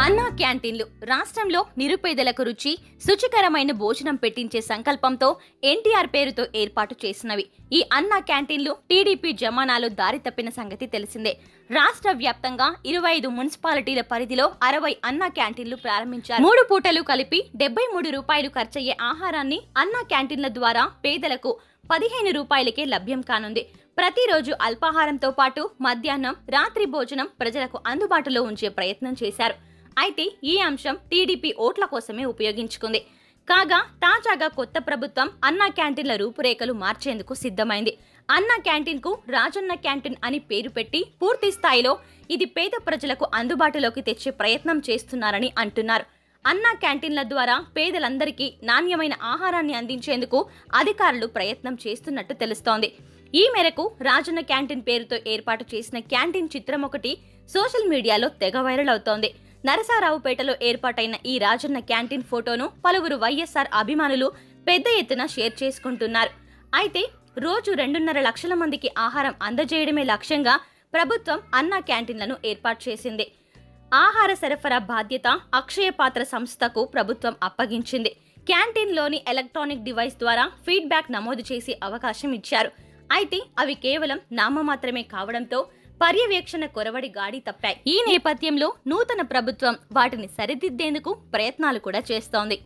అన్నా క్యాంటీన్లు రాష్ట్రంలో నిరుపేదలకు రుచి శుచికరమైన భోజనం పెట్టించే సంకల్పంతో ఎన్టీఆర్ పేరుతో ఏర్పాటు చేసినవి ఈ అన్నా క్యాంటీన్లు టీడీపీ జమానాలో దారి తప్పిన సంగతి తెలిసిందే రాష్ట్ర వ్యాప్తంగా ఇరవై ఐదు మున్సిపాలిటీల పరిధిలో అరవై అన్నా క్యాంటీన్లు ప్రారంభించారు మూడు పూటలు కలిపి డెబ్బై మూడు రూపాయలు ఖర్చయ్యే ఆహారాన్ని అన్నా క్యాంటీన్ల ద్వారా పేదలకు పదిహేను రూపాయలకే లభ్యం కానుంది ప్రతిరోజు అల్పాహారంతో పాటు మధ్యాహ్నం రాత్రి భోజనం ప్రజలకు అందుబాటులో ఉంచే ప్రయత్నం చేశారు అయితే ఈ అంశం టీడీపీ ఓట్ల కోసమే ఉపయోగించుకుంది కాగా తాజాగా కొత్త ప్రభుత్వం అన్నా క్యాంటీన్ల రూపురేఖలు మార్చేందుకు సిద్ధమైంది అన్నా క్యాంటీన్ కు రాజన్న క్యాంటీన్ అని పేరు పెట్టి పూర్తి స్థాయిలో ఇది పేద ప్రజలకు అందుబాటులోకి తెచ్చే ప్రయత్నం చేస్తున్నారని అంటున్నారు అన్నా క్యాంటీన్ల ద్వారా పేదలందరికీ నాణ్యమైన ఆహారాన్ని అందించేందుకు అధికారులు ప్రయత్నం చేస్తున్నట్టు తెలుస్తోంది ఈ మేరకు రాజన్న క్యాంటీన్ పేరుతో ఏర్పాటు చేసిన క్యాంటీన్ చిత్రం ఒకటి సోషల్ మీడియాలో తెగ వైరల్ అవుతోంది నరసారావుపేటలో ఏర్పాటైన ఈ రాజన్న క్యాంటీన్ ఫోటోను పలువురు వైఎస్ఆర్ అభిమానులు పెద్ద ఎత్తున షేర్ చేసుకుంటున్నారు అయితే రోజు రెండున్నర లక్షల మందికి ఆహారం అందజేయడమే లక్ష్యంగా ప్రభుత్వం అన్నా క్యాంటీన్లను ఏర్పాటు చేసింది ఆహార సరఫరా బాధ్యత అక్షయ పాత్ర సంస్థకు ప్రభుత్వం అప్పగించింది క్యాంటీన్లోని ఎలక్ట్రానిక్ డివైస్ ద్వారా ఫీడ్బ్యాక్ నమోదు చేసే అవకాశం ఇచ్చారు అయితే అవి కేవలం నామమాత్రమే కావడంతో పర్యవేక్షణ కొరవడి గాడి తప్పాయి ఈ నేపథ్యంలో నూతన ప్రభుత్వం వాటిని సరిదిద్దేందుకు ప్రయత్నాలు కూడా చేస్తోంది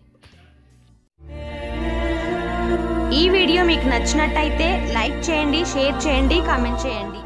ఈ వీడియో మీకు నచ్చినట్టయితే లైక్ చేయండి షేర్ చేయండి కామెంట్ చేయండి